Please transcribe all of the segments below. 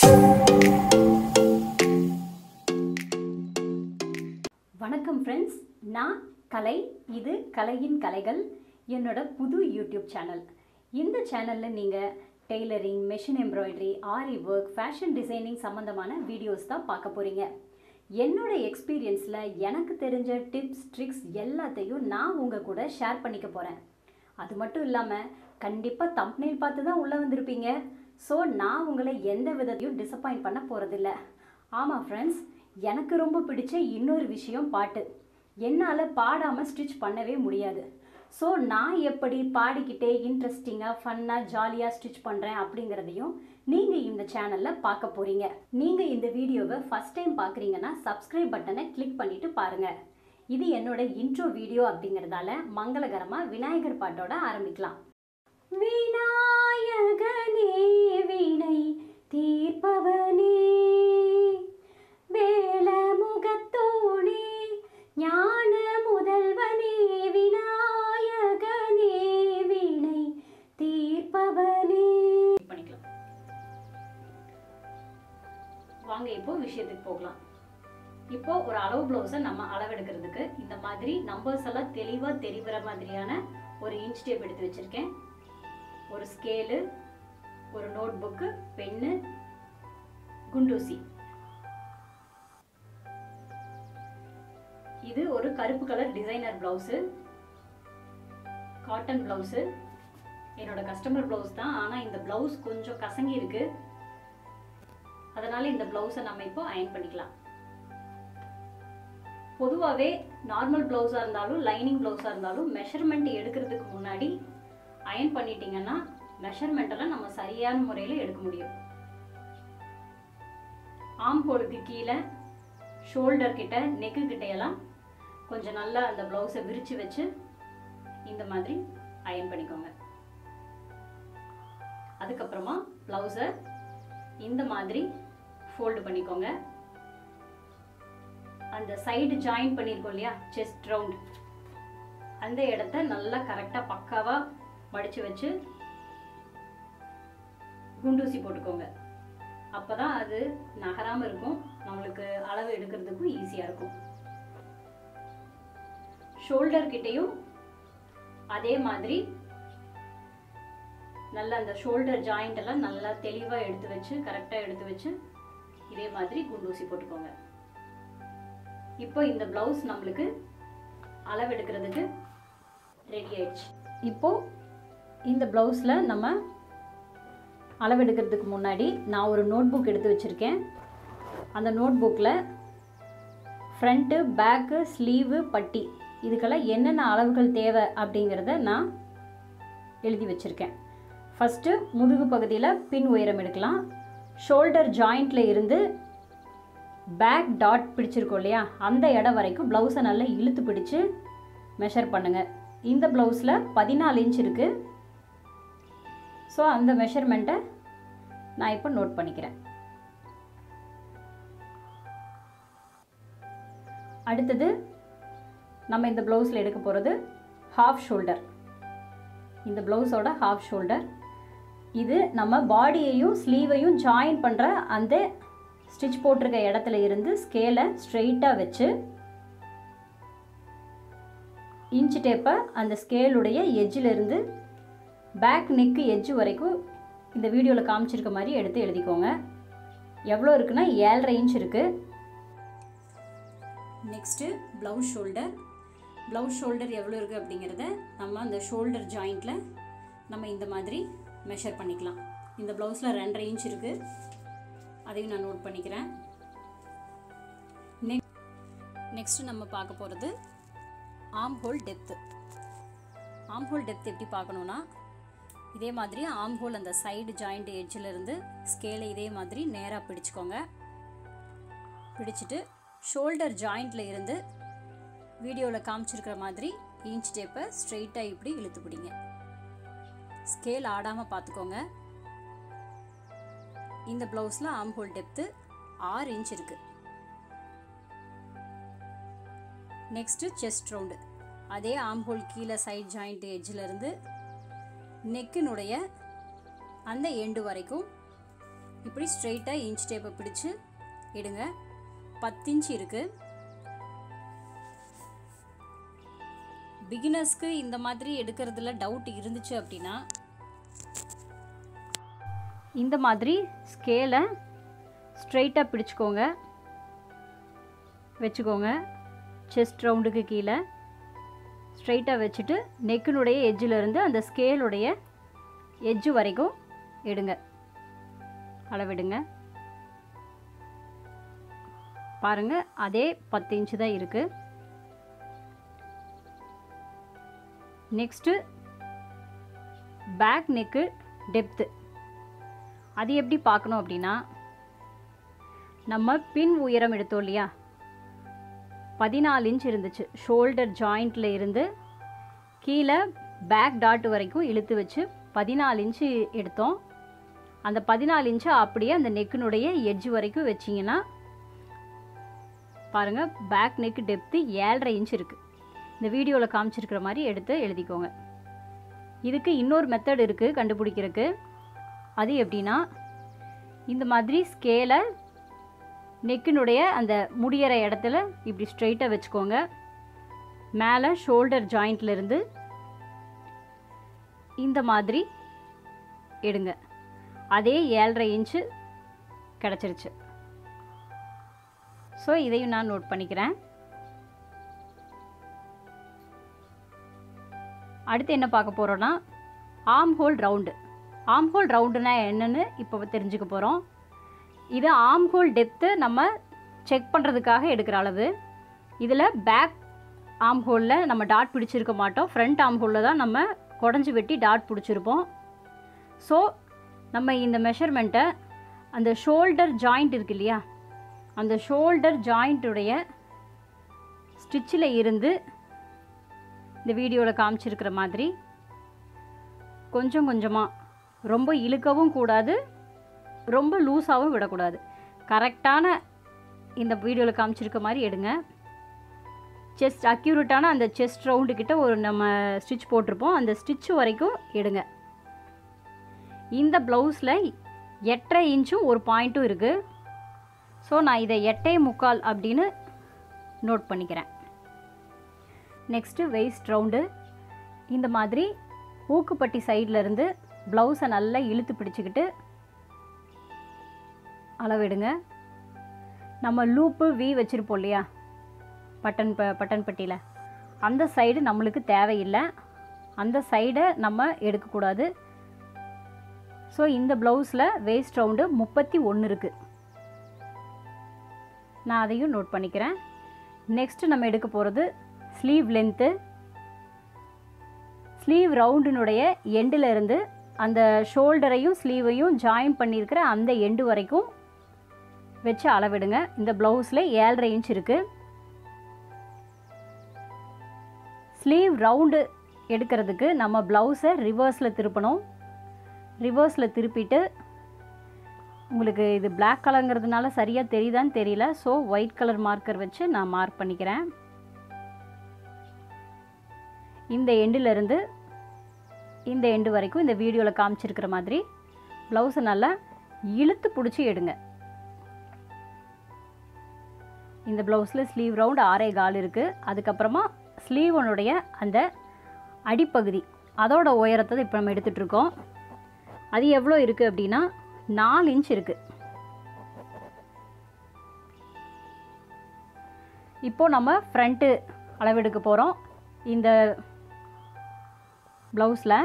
வணக்கம் ஃப்ரெண்ட்ஸ் நான் கலை இது கலையின் கலைகள் என்னோட புது யூடியூப் சேனல் இந்த சேனலில் நீங்கள் tailoring machine embroidery aari work fashion designing சம்மந்தமான வீடியோஸ் தான் பார்க்க போகிறீங்க என்னோட எக்ஸ்பீரியன்ஸில் எனக்கு தெரிஞ்ச டிப்ஸ் ட்ரிக்ஸ் எல்லாத்தையும் நான் உங்கள் கூட ஷேர் பண்ணிக்க போகிறேன் அது மட்டும் இல்லாமல் கண்டிப்பாக தம்ப்னெயில் பார்த்து தான் உள்ளே வந்திருப்பீங்க ஸோ நான் உங்களை எந்த விதத்தையும் டிசப்பாயிண்ட் பண்ண போகிறதில்ல ஆமாம் ஃப்ரெண்ட்ஸ் எனக்கு ரொம்ப பிடிச்ச இன்னொரு விஷயம் பாட்டு என்னால் பாடாமல் ஸ்டிச் பண்ணவே முடியாது ஸோ நான் எப்படி பாடிக்கிட்டே இன்ட்ரெஸ்டிங்காக ஃபன்னாக ஜாலியாக ஸ்டிச் பண்ணுறேன் அப்படிங்கிறதையும் நீங்கள் இந்த சேனலில் பார்க்க போகிறீங்க நீங்கள் இந்த வீடியோவை ஃபஸ்ட் டைம் பார்க்குறீங்கன்னா சப்ஸ்கிரைப் பட்டனை கிளிக் பண்ணிவிட்டு பாருங்கள் இது என்னோட இன்ட்ரோ வீடியோ அப்படிங்கிறதால மங்களகரமாக விநாயகர் பாட்டோட ஆரம்பிக்கலாம் விநாயகனே வினை தீர்ப்பவனே வேலமுகத்தோனே ஞான முதல்வனே விநாயகனே வினை தீர்ப்பவனே பண்ணிக்கலாம் வாங்க இப்போ விஷயத்துக்கு போகலாம் இப்போ ஒரு அளவு ப்ளவுஸை நம்ம அளவெடுக்கிறதுக்கு இந்த மாதிரி நம்பர்ஸ் எல்லாம் தெளிவாக தெரிகிற மாதிரியான ஒரு இன்ச் டேப் எடுத்து வச்சிருக்கேன் ஒரு ஸ்கேலு ஒரு நோட் புக்கு பென்னு குண்டூசி இது ஒரு கருப்பு colour designer blouse cotton blouse என்னோட கஸ்டமர் பிளவுஸ் தான் ஆனால் இந்த பிளவுஸ் கொஞ்சம் கசங்கி இருக்கு அதனால இந்த பிளவுஸை நம்ம இப்போ அயன் பண்ணிக்கலாம் பொதுவாகவே நார்மல் ப்ளவுஸாக இருந்தாலும் லைனிங் ப்ளவுஸாக இருந்தாலும் மெஷர்மெண்ட் எடுக்கிறதுக்கு முன்னாடி அயன் பண்ணிட்டீங்கன்னா மெஷர்மெண்ட்டெல்லாம் நம்ம சரியான முறையில் எடுக்க முடியும் ஆம் ஹோலுக்கு கீழே ஷோல்டர் கிட்ட நெக்கு கிட்டையெல்லாம் கொஞ்சம் நல்லா அந்த ப்ளவுஸை விரித்து வச்சு இந்த மாதிரி அயன் பண்ணிக்கோங்க அதுக்கப்புறமா ப்ளவுஸை இந்த மாதிரி ஃபோல்டு பண்ணிக்கோங்க அந்த சைடு ஜாயின் பண்ணியிருக்கோம் இல்லையா செஸ்ட் ரவுண்ட் அந்த இடத்த நல்லா கரெக்டாக பக்காவாக மடித்து வச்சு குண்டூசி போட்டுக்கோங்க அப்போ தான் அது நகராமல் இருக்கும் நம்மளுக்கு அளவு எடுக்கிறதுக்கும் ஈஸியாக இருக்கும் ஷோல்டர் கிட்டேயும் அதே மாதிரி நல்லா அந்த ஷோல்டர் ஜாயிண்ட் எல்லாம் நல்லா தெளிவாக எடுத்து வச்சு கரெக்டாக எடுத்து வச்சு இதே மாதிரி குண்டூசி போட்டுக்கோங்க இப்போ இந்த ப்ளவுஸ் நம்மளுக்கு அளவெடுக்கிறதுக்கு ரெடி ஆயிடுச்சு இப்போ இந்த ப்ளவுஸில் நம்ம அளவெடுக்கிறதுக்கு முன்னாடி நான் ஒரு நோட் புக் எடுத்து வச்சுருக்கேன் அந்த நோட் புக்கில் ஃப்ரண்ட்டு பேக்கு ஸ்லீவு பட்டி இதுக்கெல்லாம் என்னென்ன அளவுகள் தேவை அப்படிங்கிறத நான் எழுதி வச்சுருக்கேன் ஃபஸ்ட்டு முதுகு பகுதியில் பின் உயரம் எடுக்கலாம் ஷோல்டர் ஜாயிண்டில் இருந்து பேக் டாட் பிடிச்சிருக்கோம் இல்லையா அந்த இடம் வரைக்கும் ப்ளவுஸை நல்லா இழுத்து பிடிச்சு மெஷர் பண்ணுங்கள் இந்த ப்ளவுஸில் பதினாலு இன்ச் இருக்குது ஸோ அந்த மெஷர்மெண்ட்டை நான் இப்போ நோட் பண்ணிக்கிறேன் அடுத்தது நம்ம இந்த ப்ளவுஸில் எடுக்க போகிறது ஹாஃப் ஷோல்டர் இந்த ப்ளவுஸோட ஹாஃப் ஷோல்டர் இது நம்ம பாடியையும் ஸ்லீவையும் ஜாயின் பண்ணுற அந்த ஸ்டிச் போட்டிருக்க இடத்துல இருந்து ஸ்கேலை ஸ்ட்ரெயிட்டாக வச்சு இன்ச் டேப்பை அந்த ஸ்கேலுடைய எஜ்ஜிலிருந்து பேக் நெக்கு எஜ்ஜு வரைக்கும் இந்த வீடியோவில் காமிச்சிருக்க மாதிரி எடுத்து எழுதிக்கோங்க எவ்வளோ இருக்குன்னா ஏழரை இன்ச் இருக்குது next blouse shoulder blouse shoulder எவ்வளோ இருக்குது அப்படிங்கிறத நம்ம அந்த ஷோல்டர் ஜாயிண்டில் நம்ம இந்த மாதிரி மெஷர் பண்ணிக்கலாம் இந்த ப்ளவுஸில் ரெண்டரை இன்ச் இருக்குது அதையும் நான் நோட் பண்ணிக்கிறேன் நெக் நெக்ஸ்ட்டு நம்ம பார்க்க போகிறது armhole depth armhole depth எப்படி பார்க்கணுன்னா இதே மாதிரி ஆம் ஹோல் அந்த சைடு ஜாயிண்ட் எட்ஜில் இருந்து ஸ்கேலை இதே மாதிரி நேராக பிடிச்சிக்கோங்க பிடிச்சிட்டு ஷோல்டர் ஜாயிண்டில் இருந்து வீடியோவில் காமிச்சிருக்கிற மாதிரி இன்ச் டேப்பை ஸ்ட்ரெயிட்டாக இப்படி இழுத்து பிடிங்க ஸ்கேல் ஆடாமல் பார்த்துக்கோங்க இந்த ப்ளவுஸில் ஆம் ஹோல் டெப்த்து ஆறு இன்ச் இருக்குது நெக்ஸ்ட்டு செஸ்ட் ரவுண்டு அதே ஆம் ஹோல் கீழே சைட் ஜாயிண்ட் எட்ஜில் இருந்து நெக்கினுடைய அந்த எண்டு வரைக்கும் இப்படி ஸ்ட்ரெயிட்டாக இன்ச் டேப்பை பிடிச்சு எடுங்க பத்து இன்ச் இருக்குது பிகினர்ஸ்க்கு இந்த மாதிரி எடுக்கிறதுல டவுட் இருந்துச்சு அப்படின்னா இந்த மாதிரி ஸ்கேலை ஸ்ட்ரெயிட்டாக பிடிச்சிக்கோங்க வச்சுக்கோங்க செஸ்ட் ரவுண்டுக்கு கீழே ஸ்ட்ரைட்டாக வச்சுட்டு நெக்கினுடைய எஜ்ஜில் இருந்து அந்த ஸ்கேலுடைய எஜ்ஜு வரைக்கும் எடுங்க அளவிடுங்க பாருங்கள் அதே பத்து இன்ச்சு தான் இருக்குது நெக்ஸ்ட்டு பேக் நெக்கு டெப்த்து அது எப்படி பார்க்கணும் அப்படின்னா நம்ம பின் உயரம் எடுத்தோம் இல்லையா பதினாலு இன்ச் இருந்துச்சு ஷோல்டர் ஜாயிண்டில் இருந்து கீழே பேக் டாட் வரைக்கும் இழுத்து வச்சு பதினாலு இன்ச்சு எடுத்தோம் அந்த பதினாலு இன்ச்சை அப்படியே அந்த நெக்கினுடைய எட்ஜ் வரைக்கும் வச்சிங்கன்னா பாருங்கள் பேக் நெக் டெப்த்து ஏழரை இன்ச் இருக்குது இந்த வீடியோவில் காமிச்சிருக்கிற மாதிரி எடுத்து எழுதிக்கோங்க இதுக்கு இன்னொரு மெத்தட் இருக்குது கண்டுபிடிக்கிறதுக்கு அது எப்படின்னா இந்த மாதிரி ஸ்கேலை நெக்கினுடைய அந்த முடியிற இடத்துல இப்படி ஸ்ட்ரைட்டாக வச்சுக்கோங்க மேலே ஷோல்டர் ஜாயிண்ட்லேருந்து இந்த மாதிரி எடுங்க அதே ஏழரை இன்ச்சு கிடச்சிருச்சு ஸோ இதையும் நான் நோட் பண்ணிக்கிறேன் அடுத்து என்ன பார்க்க போகிறோன்னா armhole round armhole ரவுண்டுனா என்னன்னு இப்போ தெரிஞ்சுக்க போகிறோம் இது ஆம் ஹோல் டெப்த்து நம்ம செக் பண்ணுறதுக்காக எடுக்கிற அளவு இதில் பேக் ஆம் ஹோலில் நம்ம டாட் பிடிச்சிருக்க மாட்டோம் ஃப்ரண்ட் ஆம் ஹோலில் தான் நம்ம குடஞ்சி வெட்டி டாட் பிடிச்சிருப்போம் ஸோ நம்ம இந்த மெஷர்மெண்ட்டை அந்த ஷோல்டர் ஜாயிண்ட் இருக்கு இல்லையா அந்த ஷோல்டர் ஜாயிண்ட்டுடைய ஸ்டிச்சில் இருந்து இந்த வீடியோவில் காமிச்சிருக்கிற மாதிரி கொஞ்சம் கொஞ்சமாக ரொம்ப இழுக்கவும் கூடாது ரொம்ப லூஸாகவும் விடக்கூடாது கரெக்டான இந்த வீடியோவில் காமிச்சிருக்க மாதிரி எடுங்க செஸ்ட் அக்யூரேட்டான அந்த செஸ்ட் ரவுண்டு கிட்ட ஒரு நம்ம ஸ்டிச் போட்டிருப்போம் அந்த ஸ்டிச் வரைக்கும் எடுங்க இந்த ப்ளவுஸில் எட்டரை இன்ச்சும் ஒரு பாயிண்ட்டும் இருக்குது ஸோ நான் இதை எட்டே முக்கால் அப்படின்னு நோட் பண்ணிக்கிறேன் நெக்ஸ்ட்டு வெயிஸ்ட் ரவுண்டு இந்த மாதிரி ஊக்குப்பட்டி சைடில் இருந்து ப்ளவுஸை நல்லா இழுத்து பிடிச்சிக்கிட்டு அளவெடுங்க நம்ம லூப்பு வி வச்சுருப்போம் இல்லையா பட்டன் ப பட்டன் பட்டியில் அந்த சைடு நம்மளுக்கு தேவையில்லை அந்த சைடை நம்ம எடுக்கக்கூடாது ஸோ இந்த ப்ளவுஸில் வேஸ்ட் ரவுண்டு முப்பத்தி ஒன்று இருக்குது நான் அதையும் நோட் பண்ணிக்கிறேன் நெக்ஸ்ட்டு நம்ம எடுக்க போகிறது ஸ்லீவ் லென்த்து ஸ்லீவ் ரவுண்டினுடைய எண்டில் இருந்து அந்த ஷோல்டரையும் ஸ்லீவையும் ஜாயின் பண்ணியிருக்கிற அந்த எண்டு வரைக்கும் வச்சு அளவிடுங்க இந்த ப்ளவுஸில் ஏழரை இன்ச் இருக்குது ஸ்லீவ் ரவுண்டு எடுக்கிறதுக்கு நம்ம ப்ளவுஸை ரிவர்ஸில் திருப்பணும் ரிவர்ஸில் திருப்பிட்டு உங்களுக்கு இது பிளாக் கலருங்கிறதுனால சரியாக தெரியுதான்னு தெரியல ஸோ ஒயிட் கலர் மார்க்கர் வச்சு நான் மார்க் பண்ணிக்கிறேன் இந்த எண்டிலிருந்து இந்த எண்டு வரைக்கும் இந்த வீடியோவில் காமிச்சிருக்கிற மாதிரி ப்ளவுஸை நல்லா இழுத்து பிடிச்சி எடுங்க இந்த ப்ளவுஸில் ஸ்லீவ் ரவுண்ட் ஆறே கால் இருக்குது அதுக்கப்புறமா ஸ்லீவனுடைய அந்த அடிப்பகுதி அதோட உயரத்தை இப்போ நம்ம எடுத்துகிட்ருக்கோம் அது எவ்வளோ இருக்குது அப்படின்னா நாலு இன்ச் இருக்குது இப்போது நம்ம ஃப்ரண்ட்டு அளவெடுக்க போகிறோம் இந்த ப்ளவுஸில்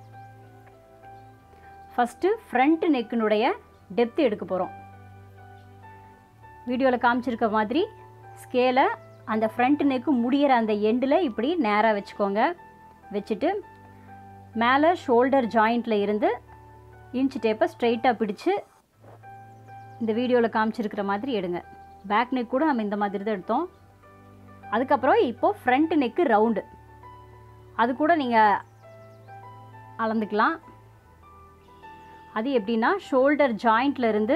ஃபஸ்ட்டு ஃப்ரண்ட் நெக்கினுடைய டெப்த்து எடுக்க போகிறோம் வீடியோவில் காமிச்சிருக்க மாதிரி ஸ்கேலை அந்த ஃப்ரண்ட் நெக்கு முடிகிற அந்த எண்டில் இப்படி நேராக வச்சுக்கோங்க வச்சுட்டு மேலே ஷோல்டர் ஜாயிண்டில் இருந்து இன்ச் டேப்பை ஸ்ட்ரைட்டாக பிடிச்சு இந்த வீடியோவில் காமிச்சிருக்கிற மாதிரி எடுங்க பேக் நெக் கூட நம்ம இந்த மாதிரி தான் எடுத்தோம் அதுக்கப்புறம் இப்போது ஃப்ரண்ட் நெக்கு ரவுண்டு அது கூட நீங்கள் அளந்துக்கலாம் அது எப்படின்னா ஷோல்டர் ஜாயிண்ட்ல இருந்து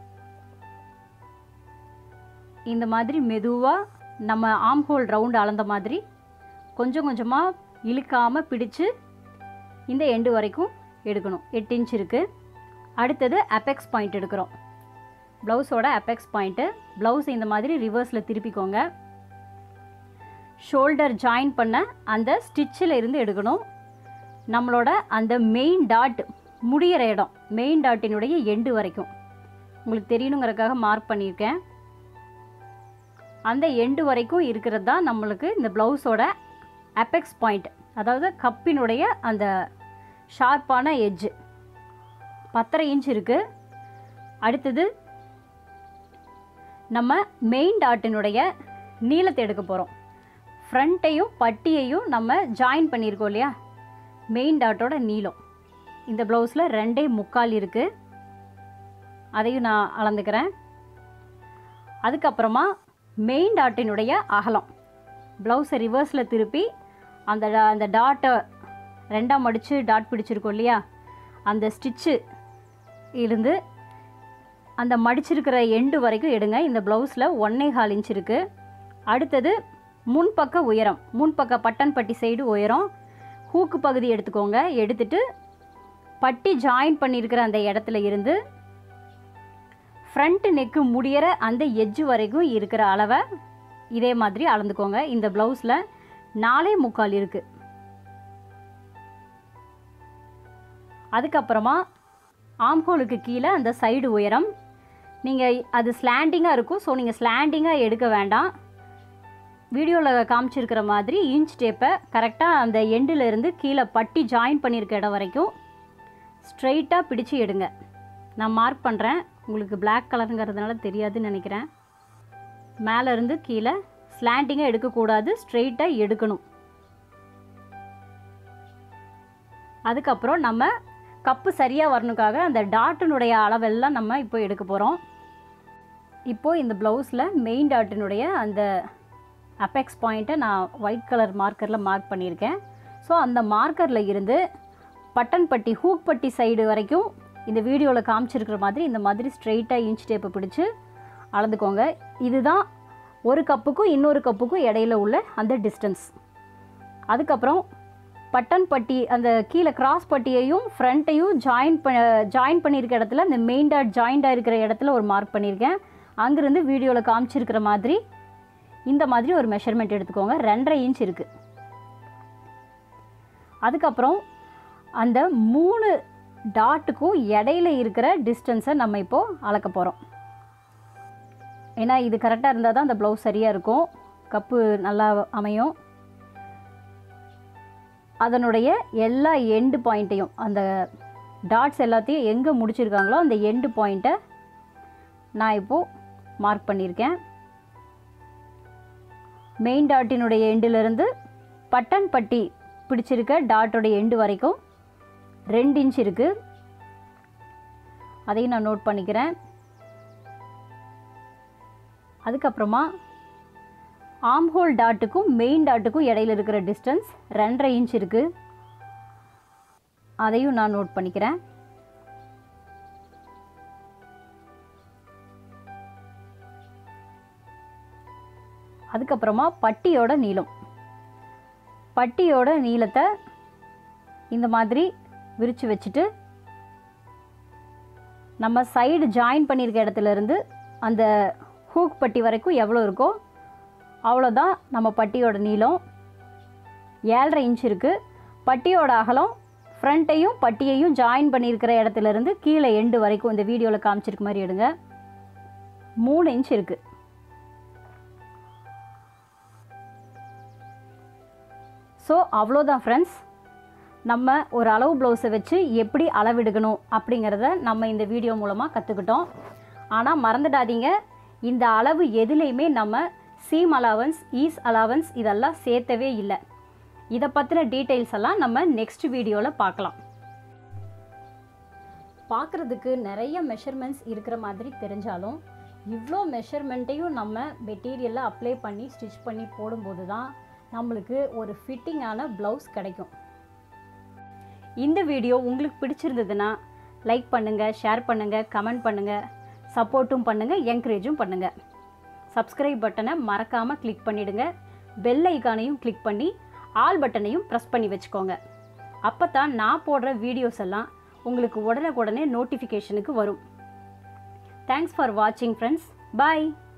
இந்த மாதிரி மெதுவாக நம்ம ஆம் ஹோல் ரவுண்டு அளந்த மாதிரி கொஞ்சம் கொஞ்சமாக இழுக்காமல் பிடிச்சு இந்த எண்டு வரைக்கும் எடுக்கணும் எட்டு இன்ச் இருக்குது அடுத்தது அபெக்ஸ் பாயிண்ட் எடுக்கிறோம் ப்ளவுஸோட அபெக்ஸ் பாயிண்ட்டு ப்ளவுஸ் இந்த மாதிரி ரிவர்ஸில் திருப்பிக்கோங்க ஷோல்டர் ஜாயின் பண்ண அந்த ஸ்டிச்சில் இருந்து எடுக்கணும் நம்மளோட அந்த மெயின் டாட் முடியிற இடம் மெயின் டாட்டினுடைய எண்டு வரைக்கும் உங்களுக்கு தெரியணுங்கிறதுக்காக மார்க் பண்ணியிருக்கேன் அந்த எண்டு வரைக்கும் இருக்கிறது தான் நம்மளுக்கு இந்த ப்ளவுஸோட அபெக்ஸ் பாயிண்ட் அதாவது கப்பினுடைய அந்த ஷார்ப்பான எட்ஜு பத்தரை இன்ச் இருக்குது அடுத்தது நம்ம மெயின் டாட்டினுடைய நீளத்தை எடுக்க போகிறோம் ஃப்ரண்ட்டையும் பட்டியையும் நம்ம ஜாயின் பண்ணியிருக்கோம் இல்லையா மெயின் டாட்டோட நீளம் இந்த ப்ளவுஸில் ரெண்டே முக்கால் இருக்குது அதையும் நான் அளந்துக்கிறேன் அதுக்கப்புறமா மெயின் டாட்டினுடைய அகலம் ப்ளவுஸை ரிவர்ஸில் திருப்பி அந்த டா- அந்த டாட்டை ரெண்டாக மடித்து டாட் பிடிச்சிருக்கோம் இல்லையா அந்த ஸ்டிச்சு இருந்து அந்த மடிச்சிருக்கிற எண்டு வரைக்கும் எடுங்க இந்த ப்ளவுஸில் ஒன்னே கால் இன்ச் இருக்குது அடுத்தது முன்பக்க உயரம் முன்பக்க பட்டன் பட்டி சைடு உயரம் ஹூக்கு பகுதி எடுத்துக்கோங்க எடுத்துட்டு பட்டி ஜாயின் பண்ணியிருக்கிற அந்த இடத்துல இருந்து ஃப்ரண்ட் நெக்கு முடியிற அந்த எட்ஜு வரைக்கும் இருக்கிற அளவை இதே மாதிரி அளந்துக்கோங்க இந்த ப்ளவுஸில் நாலே முக்கால் இருக்குது அதுக்கப்புறமா ஆம்ஹோலுக்கு கீழே அந்த சைடு உயரம் நீங்கள் அது ஸ்லாண்டிங்காக இருக்கும் ஸோ நீங்கள் ஸ்லாண்டிங்காக எடுக்க வேண்டாம் வீடியோவில் காமிச்சிருக்கிற மாதிரி இன்ச் டேப்பை கரெக்டாக அந்த எண்டில் இருந்து கீழே பட்டி ஜாயின் பண்ணியிருக்க இடம் வரைக்கும் ஸ்ட்ரைட்டாக பிடிச்சு எடுங்க நான் மார்க் பண்ணுறேன் உங்களுக்கு Black கலருங்கிறதுனால தெரியாதுன்னு நினைக்கிறேன் மேலே இருந்து கீழே ஸ்லாண்டிங்காக எடுக்கக்கூடாது ஸ்ட்ரெயிட்டாக எடுக்கணும் அதுக்கப்புறம் நம்ம கப்பு சரியாக வரணுக்காக அந்த டாட்டினுடைய அளவெல்லாம் நம்ம இப்போ எடுக்க போகிறோம் இப்போது இந்த ப்ளவுஸில் மெயின் டாட்டினுடைய அந்த அபெக்ஸ் பாயிண்ட்டை நான் ஒயிட் கலர் மார்க்கரில் மார்க் பண்ணியிருக்கேன் ஸோ அந்த மார்க்கரில் இருந்து பட்டன் பட்டி ஹூக் பட்டி சைடு வரைக்கும் இந்த வீடியோவில் காமிச்சிருக்கிற மாதிரி இந்த மாதிரி ஸ்ட்ரெயிட்டாக இன்ச் டேப்பை பிடிச்சு அளந்துக்கோங்க இதுதான் ஒரு கப்புக்கும் இன்னொரு கப்புக்கும் இடையில உள்ள அந்த டிஸ்டன்ஸ் அதுக்கப்புறம் பட்டன் பட்டி அந்த கீழே கிராஸ் பட்டியையும் ஃப்ரண்ட்டையும் ஜாயின் ப ஜாயின் பண்ணியிருக்க இடத்துல அந்த மெயின் டாட் ஜாயிண்டாக இருக்கிற இடத்துல ஒரு மார்க் பண்ணியிருக்கேன் அங்கேருந்து வீடியோவில் காமிச்சிருக்கிற மாதிரி இந்த மாதிரி ஒரு மெஷர்மெண்ட் எடுத்துக்கோங்க ரெண்டரை இன்ச் இருக்குது அதுக்கப்புறம் அந்த மூணு டாட்டுக்கும் இடையில இருக்கிற டிஸ்டன்ஸை நம்ம இப்போது அளக்க போகிறோம் ஏன்னா இது கரெக்டாக இருந்தால் தான் அந்த ப்ளவுஸ் சரியாக இருக்கும் கப்பு நல்லா அமையும் அதனுடைய எல்லா எண்டு பாயிண்ட்டையும் அந்த டாட்ஸ் எல்லாத்தையும் எங்கே முடிச்சிருக்காங்களோ அந்த எண்டு பாயிண்ட்டை நான் இப்போது மார்க் பண்ணியிருக்கேன் மெயின் டாட்டினுடைய எண்டிலிருந்து பட்டன் பட்டி பிடிச்சிருக்க டாட்டோடைய எண்டு வரைக்கும் ரெண்டு இன்ச் இருக்குது அதையும் நான் நோட் பண்ணிக்கிறேன் அதுக்கப்புறமா ஆம்ஹோல் டாட்டுக்கும் மெயின் டாட்டுக்கும் இடையில இருக்கிற டிஸ்டன்ஸ் ரெண்டரை இன்ச் இருக்குது அதையும் நான் நோட் பண்ணிக்கிறேன் அதுக்கப்புறமா பட்டியோட நீளம் பட்டியோட நீளத்தை இந்த மாதிரி விரித்து வச்சுட்டு நம்ம சைடு ஜாயின் பண்ணியிருக்க இடத்துல இருந்து அந்த ஹூக் பட்டி வரைக்கும் எவ்வளோ இருக்கோ அவ்வளோதான் நம்ம பட்டியோட நீளம் ஏழரை இன்ச் இருக்குது பட்டியோட அகலம் ஃப்ரண்ட்டையும் பட்டியையும் ஜாயின் பண்ணியிருக்கிற இடத்துல இருந்து கீழே எண்டு வரைக்கும் இந்த வீடியோவில் காமிச்சிருக்க மாதிரி எடுங்க மூணு இன்ச் இருக்குது ஸோ அவ்வளோதான் ஃப்ரெண்ட்ஸ் நம்ம ஒரு அளவு ப்ளவுஸை வச்சு எப்படி அளவெடுக்கணும் அப்படிங்கிறத நம்ம இந்த வீடியோ மூலமாக கற்றுக்கிட்டோம் ஆனால் மறந்துடாதீங்க இந்த அளவு எதுலேயுமே நம்ம சீம் அலவன்ஸ் ஈஸ் அலவன்ஸ் இதெல்லாம் சேர்த்தவே இல்லை இதை பற்றின டீட்டெயில்ஸ் எல்லாம் நம்ம நெக்ஸ்ட் வீடியோவில் பார்க்கலாம் பார்க்குறதுக்கு நிறைய மெஷர்மெண்ட்ஸ் இருக்கிற மாதிரி தெரிஞ்சாலும் இவ்வளோ மெஷர்மெண்ட்டையும் நம்ம மெட்டீரியலில் அப்ளை பண்ணி ஸ்டிச் பண்ணி போடும்போது தான் நம்மளுக்கு ஒரு ஃபிட்டிங்கான ப்ளவுஸ் கிடைக்கும் இந்த வீடியோ உங்களுக்கு பிடிச்சிருந்ததுன்னா லைக் பண்ணுங்கள் ஷேர் பண்ணுங்கள் கமெண்ட் பண்ணுங்கள் சப்போர்ட்டும் பண்ணுங்கள் என்கரேஜும் பண்ணுங்கள் சப்ஸ்கிரைப் பட்டனை மறக்காமல் கிளிக் பண்ணிவிடுங்க பெல் ஐக்கானையும் கிளிக் பண்ணி ஆல் பட்டனையும் ப்ரெஸ் பண்ணி வச்சுக்கோங்க அப்போ தான் நான் போடுற வீடியோஸ் எல்லாம் உங்களுக்கு உடனுக்குடனே நோட்டிஃபிகேஷனுக்கு வரும் தேங்க்ஸ் ஃபார் வாட்சிங் ஃப்ரெண்ட்ஸ் பாய்